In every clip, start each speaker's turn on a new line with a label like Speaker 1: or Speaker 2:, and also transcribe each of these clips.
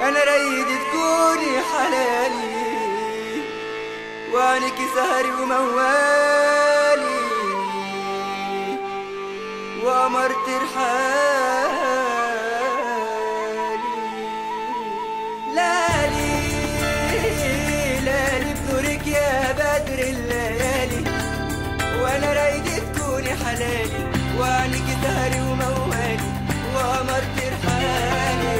Speaker 1: انا رايد تكوني حلالي وعنك سهري وموالي وقمر ترحالي لالي لالي بنورك يا بدر الليالي وانا رايد تكوني حلالي وعنك سهري وموالي وقمر ترحالي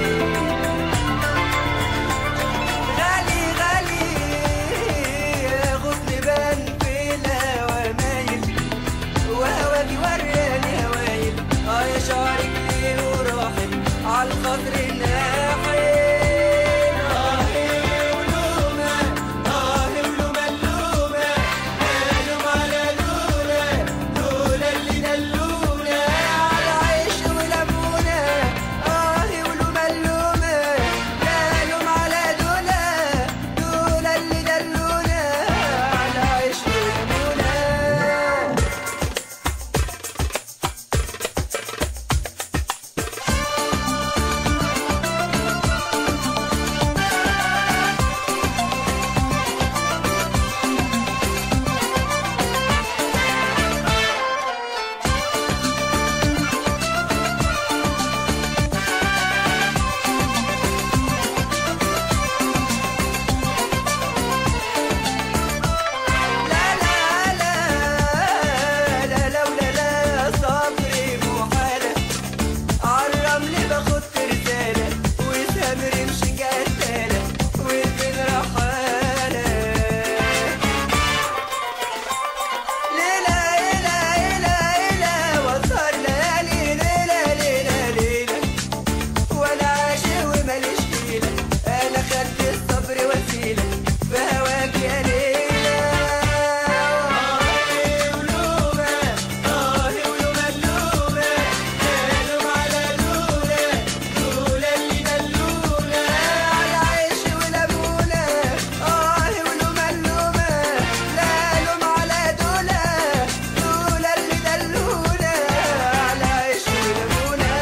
Speaker 1: غالي غالي غصن بان في الهوى مايل وهواكي وراني هوايل اه يا شعرك ليه وراحل عالخاطر ناحل اه ولومة اه ولومة اللومة قالوا على لولا لولا اللي دلونا على عيش ولمونة اه ولومة اللومة قالوا على دولا دولا اللي دلونا على عيش ولمونة لا لا لا لا لولا لا صبري محالة عالرمل باخد رسالة وسام رمش قتالة والبين رحالة ليلة ليلة ليلة ليلة وسهر ليالي ليلة ليلة ليلة وانا عاشق وماليش حيلة انا خدت الصبر وسيلة بهواك يا ليلى آه ولومة آه ولومة اللومة قالوا على لولا لولا اللي دلونا على عيش ولمونة آه ولومة اللومة لا لوم على دولا دولا اللي دلونا على عيش ولمونة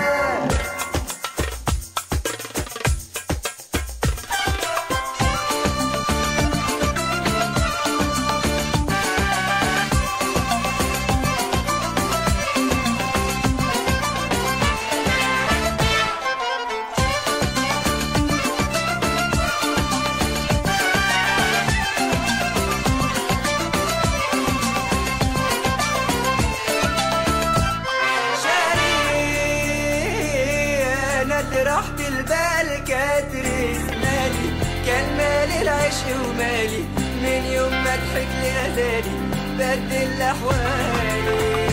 Speaker 1: شاري انا راحت البال كاتري مالي كان مالي العشق ومالي من يوم ما ضحك لي غزالي بدل احوالي